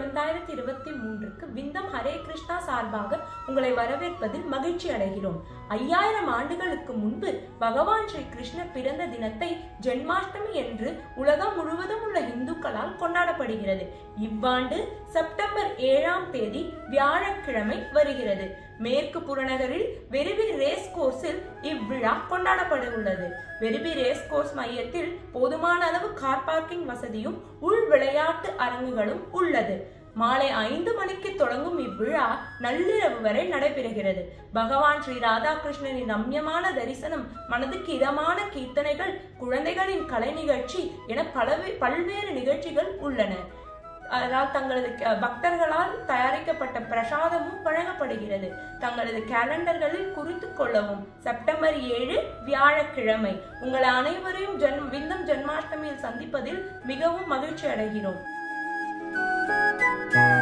இரண்டாயிரத்தி இருபத்தி மூன்றுக்கு விந்தம் ஹரே கிருஷ்ணா சார்பாக உங்களை வரவேற்பதில் மகிழ்ச்சி அடைகிறோம் ஐயாயிரம் ஆண்டுகளுக்கு முன்பு பகவான் ஸ்ரீ கிருஷ்ணர் பிறந்த தினத்தை ஜென்மாஷ்டமி என்று உலகம் முழுவதும் உள்ள இந்துக்களால் கொண்டாடப்படுகிறது இவ்வாண்டு செப்டம்பர் ஏழாம் தேதி வியாழக்கிழமை வருகிறது மேற்கு புறநகரில் வெரிபி ரேஸ் கோர்ஸில் இவ்விழா கொண்டாடப்பட உள்ளது வெரிபி ரேஸ் கோர்ஸ் மையத்தில் போதுமான அளவு கார் பார்க்கிங் வசதியும் உள் விளையாட்டு அரங்குகளும் உள்ளது மாலை ஐந்து மணிக்கு தொடங்கும் இவ்விழா நள்ளிரவு வரை நடைபெறுகிறது பகவான் ஸ்ரீ ராதாகிருஷ்ணனின் ரம்யமான தரிசனம் மனதுக்கு இதமான கீர்த்தனைகள் குழந்தைகளின் கலை நிகழ்ச்சி என பலவே பல்வேறு நிகழ்ச்சிகள் உள்ளன அதனால் தங்களது க- பக்தர்களால் தயாரிக்கப்பட்ட பிரசாதமும் வழங்கப்படுகிறது தங்களது கேலண்டர்களில் குறித்து கொள்ளவும் செப்டம்பர் ஏழு வியாழக்கிழமை உங்கள் அனைவரையும் ஜன் விந்தம் ஜென்மாஷ்டமியில் சந்திப்பதில் மிகவும் மகிழ்ச்சி அடைகிறோம்